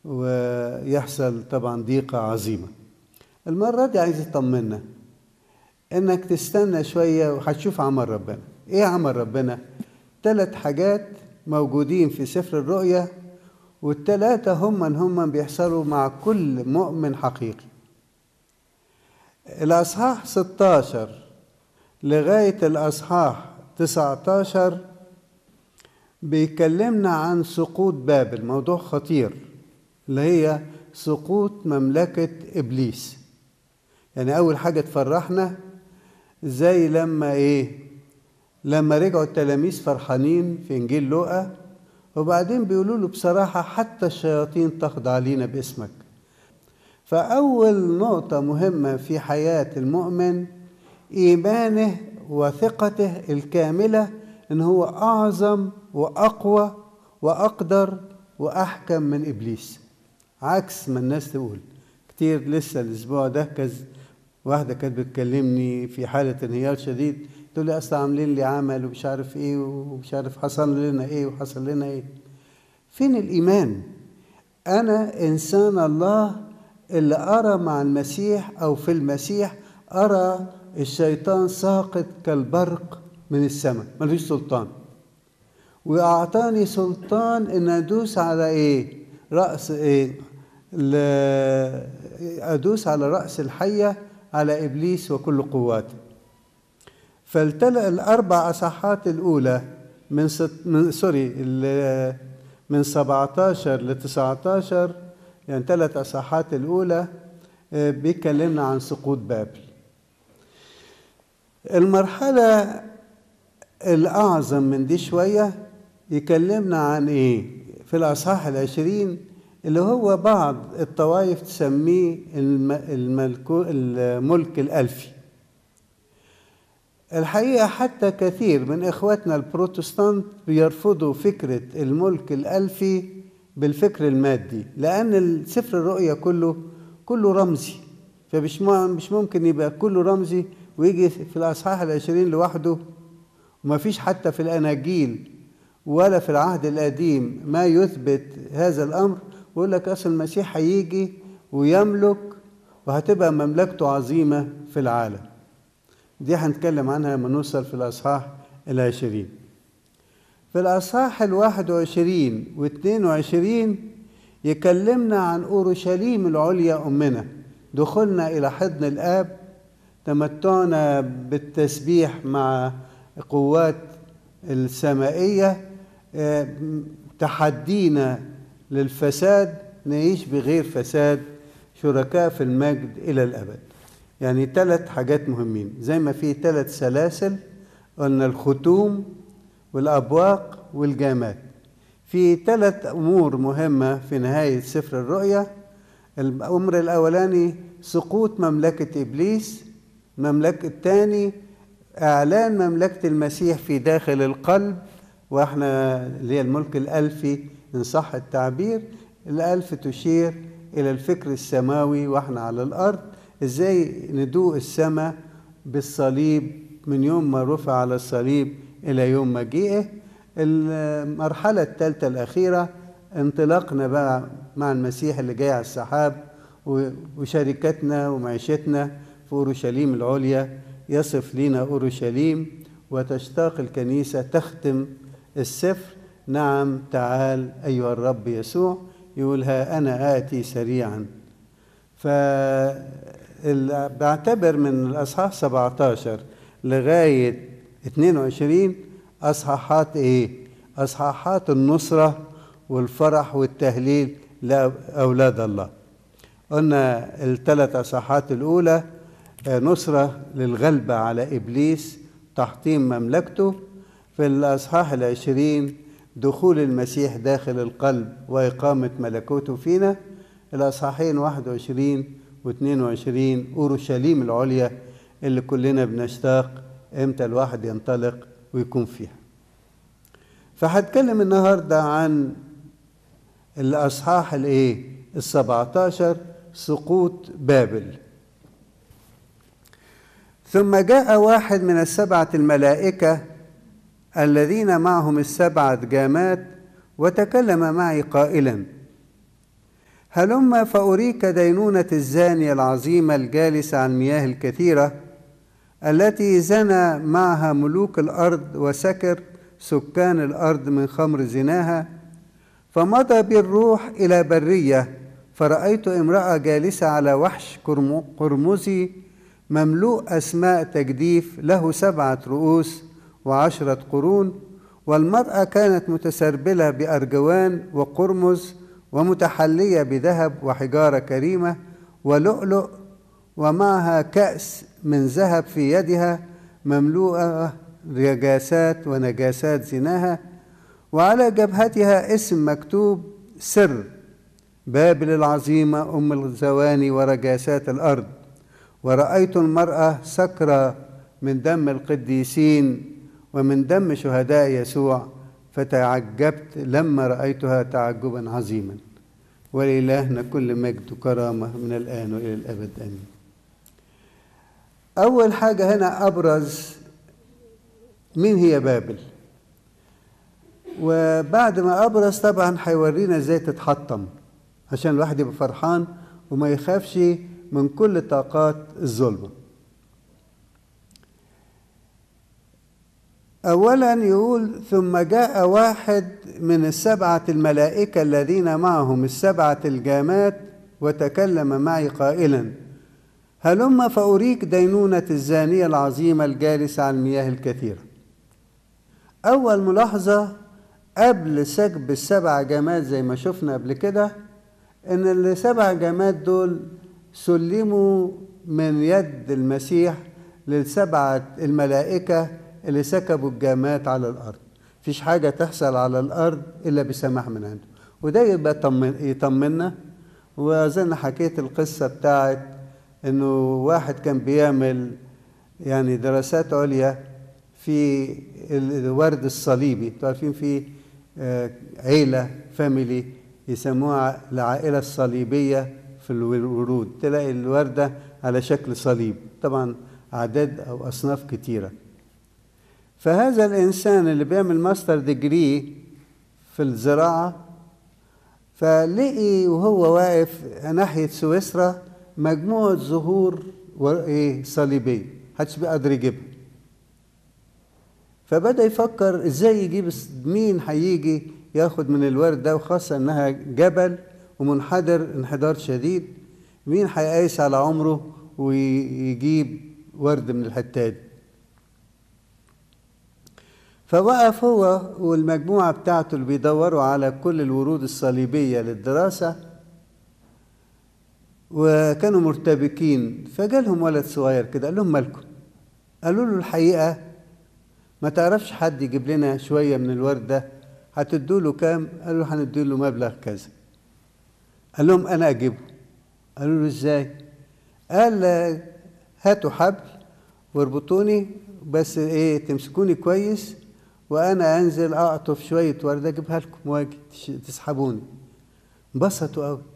ويحصل طبعا ضيقة عظيمة المرة دي عايز يطمنا انك تستنى شوية وهتشوف عمل ربنا ايه عمل ربنا ثلاث حاجات موجودين في سفر الرؤيا والثلاثة هم من هم بيحصلوا مع كل مؤمن حقيقي الأصحاح 16 لغاية الأصحاح 19 بيكلمنا عن سقوط بابل موضوع خطير اللي هي سقوط مملكة إبليس يعني أول حاجة تفرحنا زي لما إيه لما رجعوا التلاميذ فرحانين في إنجيل لوقا وبعدين بيقولوا له بصراحة حتى الشياطين تخضع لينا باسمك فأول نقطة مهمة في حياة المؤمن إيمانه وثقته الكاملة إن هو أعظم وأقوى وأقدر وأحكم من إبليس عكس ما الناس تقول كتير لسه الأسبوع ده كز واحدة كانت بتكلمني في حالة انهيار شديد تقول لي أصل عاملين لي عمل ومش عارف إيه ومش عارف حصل لنا إيه وحصل لنا إيه فين الإيمان أنا إنسان الله اللي أرى مع المسيح أو في المسيح أرى الشيطان ساقط كالبرق من السماء ملوش سلطان وأعطاني سلطان إن أدوس على إيه رأس إيه أدوس على رأس الحية على إبليس وكل قواته فالتلأ الأربع أصحات الأولى من, ست من سوري من 17 ل 19 يعني ثلاث أصحات الأولى بيكلمنا عن سقوط بابل المرحلة الأعظم من دي شوية يكلمنا عن إيه في الأصحاح العشرين اللي هو بعض الطوائف تسميه الملك الألفي الحقيقة حتى كثير من إخواتنا البروتستانت بيرفضوا فكرة الملك الألفي بالفكر المادي لأن سفر الرؤيا كله كله رمزي فمش مش ممكن يبقى كله رمزي ويجي في الأصحاح العشرين لوحده وما فيش حتى في الأناجيل ولا في العهد القديم ما يثبت هذا الأمر ويقول لك أصل المسيح هيجي ويملك وهتبقى مملكته عظيمة في العالم دي هنتكلم عنها لما نوصل في الأصحاح العشرين في الأصحاح الواحد وعشرين واثنين وعشرين يكلمنا عن أورشليم العليا أمنا دخولنا إلى حضن الآب تمتعنا بالتسبيح مع قوات السمائية تحدينا للفساد نعيش بغير فساد شركاء في المجد إلى الأبد يعني ثلاث حاجات مهمين زي ما في ثلاث سلاسل قلنا الختوم والأبواق والجامات في ثلاث أمور مهمة في نهاية سفر الرؤيا الأمر الأولاني سقوط مملكة إبليس المملكة الثاني إعلان مملكة المسيح في داخل القلب وإحنا اللي هي الملك الألفي إن صح التعبير الألف تشير إلى الفكر السماوي وإحنا على الأرض إزاي ندوق السماء بالصليب من يوم ما رفع على الصليب إلى يوم مجيئه المرحلة الثالثة الأخيرة انطلاقنا بقى مع المسيح اللي جاي على السحاب وشركتنا ومعيشتنا في أورشليم العليا يصف لنا أورشليم وتشتاق الكنيسة تختم السفر نعم تعال أيها الرب يسوع يقول ها أنا آتي سريعا فبعتبر من الأصحاح 17 لغاية 22 أصحاحات إيه؟ أصحاحات النصرة والفرح والتهليل لأولاد الله قلنا الثلاث أصحاحات الأولى نصرة للغلبة على إبليس تحطيم مملكته في الأصحاح العشرين دخول المسيح داخل القلب وإقامة ملكوته فينا الأصحاحين 21 و 22 أورشليم العليا اللي كلنا بنشتاق إمتى الواحد ينطلق ويكون فيها فهتكلم النهاردة عن الأصحاح الإيه السبعتاشر سقوط بابل ثم جاء واحد من السبعة الملائكة الذين معهم السبعة جامات وتكلم معي قائلا هلم فأريك دينونة الزانية العظيمة الجالسة على المياه الكثيرة التي زنى معها ملوك الأرض وسكر سكان الأرض من خمر زناها فمضى بالروح إلى برية فرأيت امرأة جالسة على وحش قرمزي مملوء أسماء تجديف له سبعة رؤوس وعشرة قرون والمرأة كانت متسربلة بأرجوان وقرمز ومتحلية بذهب وحجارة كريمة ولؤلؤ ومعها كأس من ذهب في يدها مملوءة رجاسات ونجاسات زناها وعلى جبهتها اسم مكتوب سر بابل العظيمة أم الزواني ورجاسات الأرض ورأيت المرأة سكرة من دم القديسين ومن دم شهداء يسوع فتعجبت لما رأيتها تعجبا عظيما ولإلهنا كل مجد وكرامة من الآن وإلى الأبد آمين أول حاجة هنا أبرز مين هي بابل وبعد ما أبرز طبعا هيورينا إزاي تتحطم عشان الواحد يبقى فرحان وما يخافش من كل طاقات الظلمة أولا يقول ثم جاء واحد من السبعة الملائكة الذين معهم السبعة الجامات وتكلم معي قائلا هلم فأريك دينونة الزانية العظيمة الجالسة على المياه الكثيرة أول ملاحظة قبل سكب السبع جامات زي ما شفنا قبل كده إن السبع جامات دول سلموا من يد المسيح للسبعة الملائكة اللي سكبوا الجامات على الأرض مفيش حاجة تحصل على الأرض إلا بسماح من عنده وده يبقى طمن يطمنا وأظن حكيت القصة بتاعت إنه واحد كان بيعمل يعني دراسات عليا في الورد الصليبي عارفين في عيلة فاميلي يسموها العائلة الصليبية في الورود تلاقي الوردة على شكل صليب طبعا أعداد أو أصناف كتيرة فهذا الإنسان اللي بيعمل ماستر ديجري في الزراعة فلقي وهو واقف ناحية سويسرا مجموعة زهور إيه صليبية محدش بيقدر يجيبها فبدأ يفكر ازاي يجيب مين هيجي ياخد من الورد ده وخاصة انها جبل ومنحدر انحدار شديد مين هيقايس على عمره ويجيب ورد من الحتة دي فوقف هو والمجموعة بتاعته اللي بيدوروا على كل الورود الصليبية للدراسة وكانوا مرتبكين فجالهم ولد صغير كده قال لهم مالكم قالوا له الحقيقة ما تعرفش حد يجيب لنا شوية من الورد ده هتدوا له كام قالوا له هندوا له مبلغ كذا قال لهم أنا أجيبه قالوا له إزاي قال هاتوا حبل واربطوني بس إيه تمسكوني كويس وأنا أنزل أعطف شوية ورد أجيبها لكم واجي تسحبوني انبسطوا قوي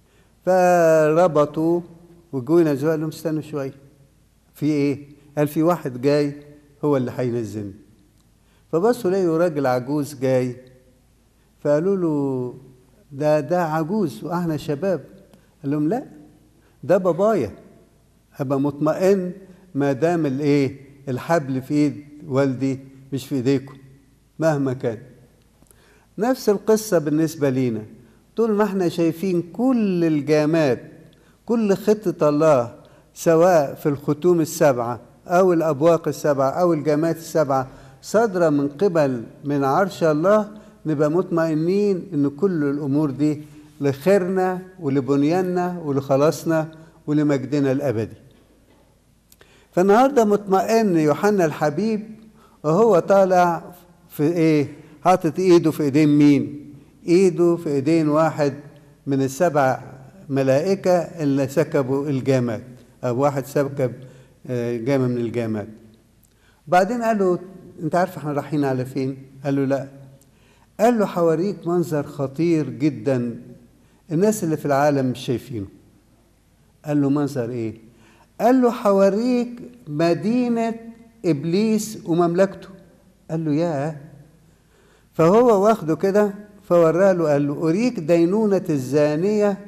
فربطوا وجونا زوال قال لهم استنوا شوية في إيه؟ قال في واحد جاي هو اللي هينزلني فبصوا لقوا راجل عجوز جاي فقالوا له ده ده عجوز واحنا شباب قال لهم لا ده بابايا هبقى مطمئن ما دام الايه الحبل في ايد والدي مش في ايديكم مهما كان نفس القصة بالنسبة لينا طول ما احنا شايفين كل الجامات كل خطة الله سواء في الختوم السبعة أو الأبواق السبعة أو الجامات السبعة صادرة من قبل من عرش الله نبقى مطمئنين إن كل الأمور دي لخيرنا ولبنياننا ولخلاصنا ولمجدنا الأبدي فالنهارده مطمئن يوحنا الحبيب وهو طالع في ايه حاطط ايده في ايدين مين ايده في ايدين واحد من السبع ملائكة اللي سكبوا الجامات او واحد سكب جامة من الجامات بعدين قال له انت عارف احنا رايحين على فين قال له لا قال له حوريك منظر خطير جدا الناس اللي في العالم مش شايفينه قال له منظر ايه قال له حوريك مدينة إبليس ومملكته قال له ياه فهو واخده كده فوراله قال له أريك دينونة الزانية